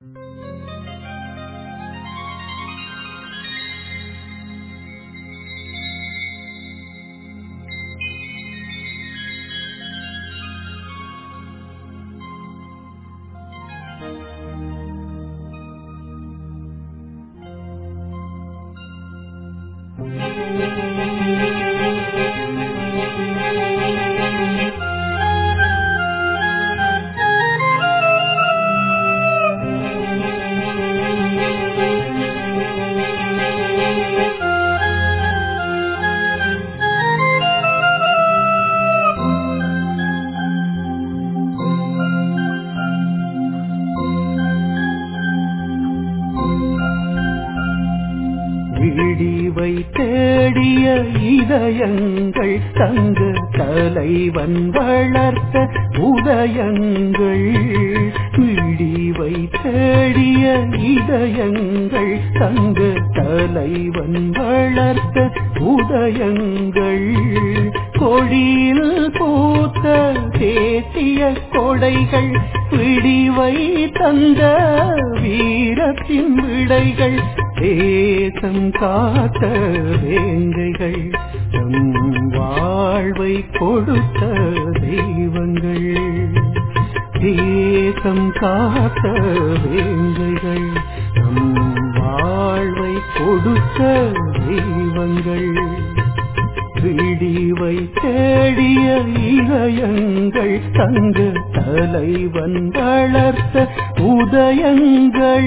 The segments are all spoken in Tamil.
விடிவை தேடிய இதயங்கள் தங்க தலைவன் வளர்த்த உதயங்கள் விடிவை தேடிய இதயங்கள் தங்க தலைவன் வளர்த்த உதயங்கள் கொடியில் பூத்த தேசிய கொடைகள் விடிவை தந்த வீரத்தின் விடைகள் தேசம் காத்த வேங்கைகள் தம் வாழ்வை கொடுத்த தெய்வங்கள் தேசம் காத்த வேங்கைகள் தம் வாழ்வை கொடுத்த தெய்வங்கள் விடிவை தேடிய இதயங்கள் தங்க தலைவன் வளர்த்த உதயங்கள்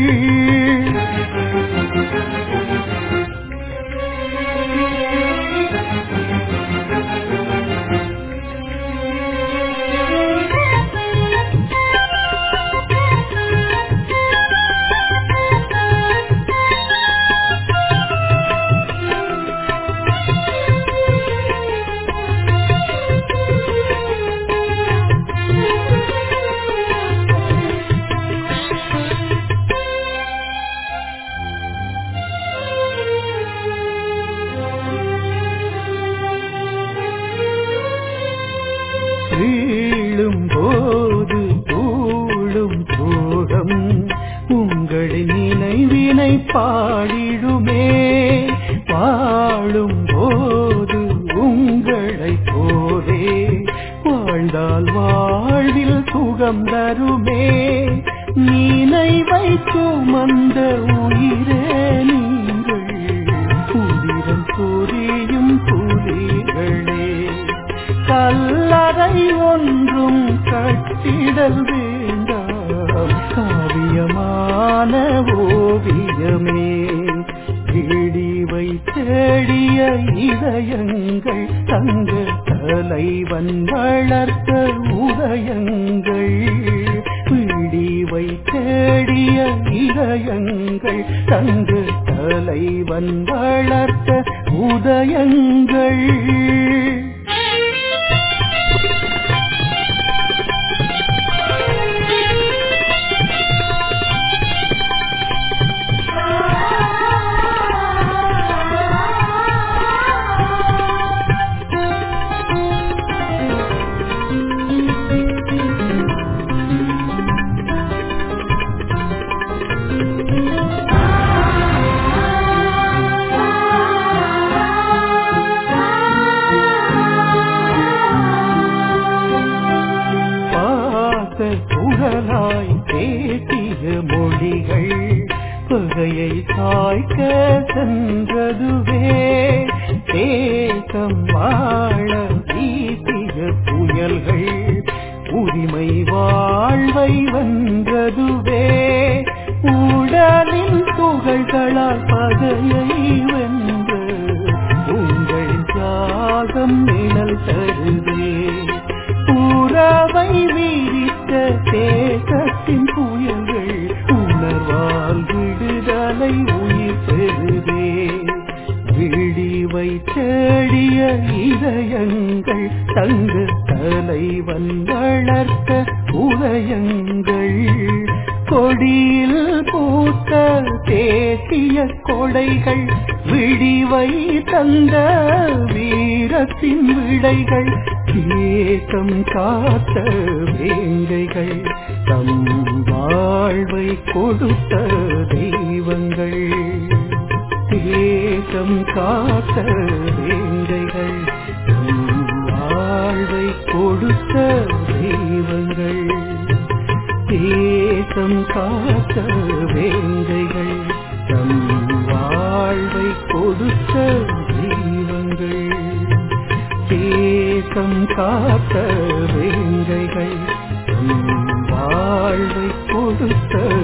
வீழும் போது தூளும் தோடம் உங்களின் நினைவினை பாடிடுமே வாழும் போது உங்களை போலே வாழ்ந்தால் வாழ்வில் சுகம் தருமே நினைவை சுமந்த உயிரே நீங்கள் புதிரம் புரியும் புலிகளே கல்லறை ஒன்றும் கட்டிடல் வேண்டாம் காவியமான ஓவியமே இடிவை தேடிய இதயங்கள் தங்க தலைவன் வளர்த்த உதயங்கள் பிடிவை தேடிய இதயங்கள் தங்க தலைவன் வளர்த்த உதயங்கள் பாச குழலாய் பேசிய மொழிகள் பகையை சாய்க்க சென்றதுவே தேசம் வாழ வீசிய புயல்கள் உரிமை வாழ்வை வென்றதுவே உடலின் துகள்களால் பகையை வென்ற உங்கள் தியாகம் நிழல் தருதே உறவை வீரித்த தேசத்தின் புயல்கள் உணர்வால் விடுதலை உயிர் பெறுதே விடிவை தேடிய இதயங்கள் தங்க தலைவன் வளர்த்த உதயங்கள் கொடியில் பூத்த தேசிய கொடைகள் விடிவை தந்த வீரத்தின் விடைகள் தேசம் காத்த வேங்கைகள் தம் வாழ்வை கொடுத்த தெய்வங்கள் தேசம் காத்த வேங்கைகள் தம் வாழ்வை கொடுத்த தெய்வங்கள் தேசம் காத்த வேங்கைகள் தம் வாழ்வை கொடுத்த தெய்வங்கள் தேசம் காத்த வேங்கைகள் தம் வாழ்வை கொடுத்த